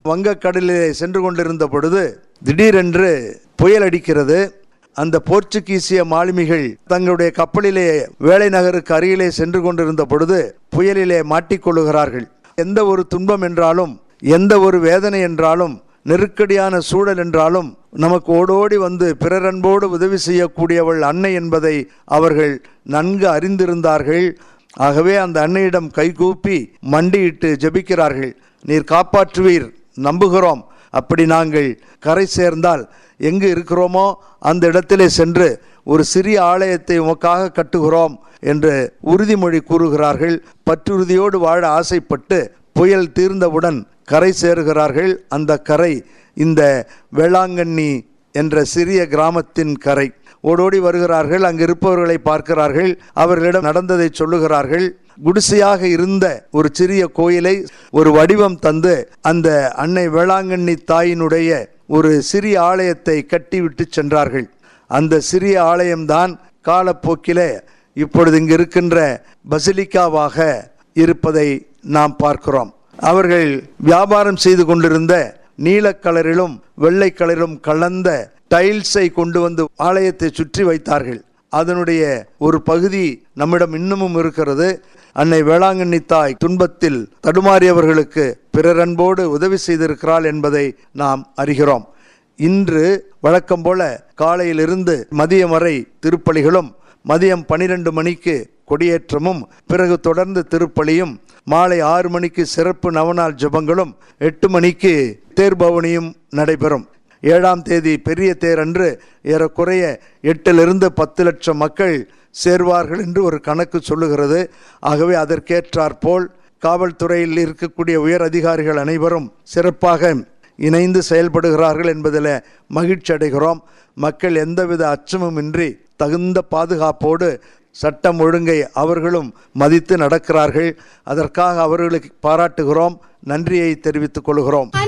வங்கக்கடலிலே சென்று கொண்டிருந்த பொழுது திடீரென்று புயல் அடிக்கிறது அந்த போர்ச்சுகீசிய மாலுமிகள் தங்களுடைய கப்பலிலே வேலை நகருக்கு அருகிலே சென்று கொண்டிருந்த பொழுது புயலிலே மாட்டிக்கொள்ளுகிறார்கள் எந்த ஒரு துன்பம் என்றாலும் எந்த ஒரு வேதனை என்றாலும் நெருக்கடியான சூழல் என்றாலும் நமக்கு ஓடோடி வந்து பிறரன்போடு உதவி செய்யக்கூடியவள் அன்னை என்பதை அவர்கள் நன்கு அறிந்திருந்தார்கள் ஆகவே அந்த அன்னையிடம் கைகூப்பி மண்டியிட்டு ஜெபிக்கிறார்கள் நீர் காப்பாற்றுவீர் நம்புகிறோம் அப்படி நாங்கள் கரை சேர்ந்தால் எங்கு இருக்கிறோமோ அந்த இடத்திலே சென்று ஒரு சிறிய ஆலயத்தை உமக்காக கட்டுகிறோம் என்று உறுதிமொழி கூறுகிறார்கள் பற்றுறுதியோடு வாழ ஆசைப்பட்டு புயல் தீர்ந்தவுடன் கரை சேருகிறார்கள் அந்த கரை இந்த வேளாங்கண்ணி என்ற சிறிய கிராமத்தின் கரை ஓடோடி வருகிறார்கள் அங்கு இருப்பவர்களை பார்க்கிறார்கள் அவர்களிடம் நடந்ததை சொல்லுகிறார்கள் குடிசையாக இருந்த ஒரு சிறிய கோயிலை ஒரு வடிவம் தந்து அந்த அன்னை வேளாங்கண்ணி தாயினுடைய ஒரு சிறிய ஆலயத்தை கட்டிவிட்டு சென்றார்கள் அந்த சிறிய ஆலயம்தான் காலப்போக்கிலே இப்பொழுது இங்கு இருக்கின்ற பசிலிக்காவாக இருப்பதை நாம் பார்க்கிறோம் அவர்கள் வியாபாரம் செய்து கொண்டிருந்த நீலக் கலரிலும் வெள்ளை கலரிலும் கலந்த டைல்ஸை கொண்டு வந்து ஆலயத்தை சுற்றி வைத்தார்கள் அதனுடைய ஒரு பகுதி நம்மிடம் இன்னமும் இருக்கிறது அன்னை வேளாங்கண்ணி தாய் துன்பத்தில் தடுமாறியவர்களுக்கு பிறரன்போடு உதவி செய்திருக்கிறாள் என்பதை நாம் அறிகிறோம் இன்று வழக்கம் போல காலையிலிருந்து மதியம் வரை திருப்பலிகளும் மதியம் பனிரெண்டு மணிக்கு கொடியேற்றமும் பிறகு தொடர்ந்து திருப்பலியும் மாலை ஆறு மணிக்கு சிறப்பு நவநாள் ஜெபங்களும் எட்டு மணிக்கு தேர்பவனியும் நடைபெறும் ஏழாம் தேதி பெரிய தேர் அன்று ஏறக்குறைய எட்டிலிருந்து பத்து லட்சம் மக்கள் சேர்வார்கள் என்று ஒரு கணக்கு சொல்லுகிறது ஆகவே அதற்கேற்றாற்போல் காவல்துறையில் இருக்கக்கூடிய உயர் அதிகாரிகள் அனைவரும் சிறப்பாக இணைந்து செயல்படுகிறார்கள் என்பதில் மகிழ்ச்சி அடைகிறோம் மக்கள் எந்தவித அச்சமுமின்றி தகுந்த பாதுகாப்போடு சட்டம் ஒழுங்கை அவர்களும் மதித்து நடக்கிறார்கள் அதற்காக அவர்களுக்கு பாராட்டுகிறோம் நன்றியை தெரிவித்துக் கொள்கிறோம்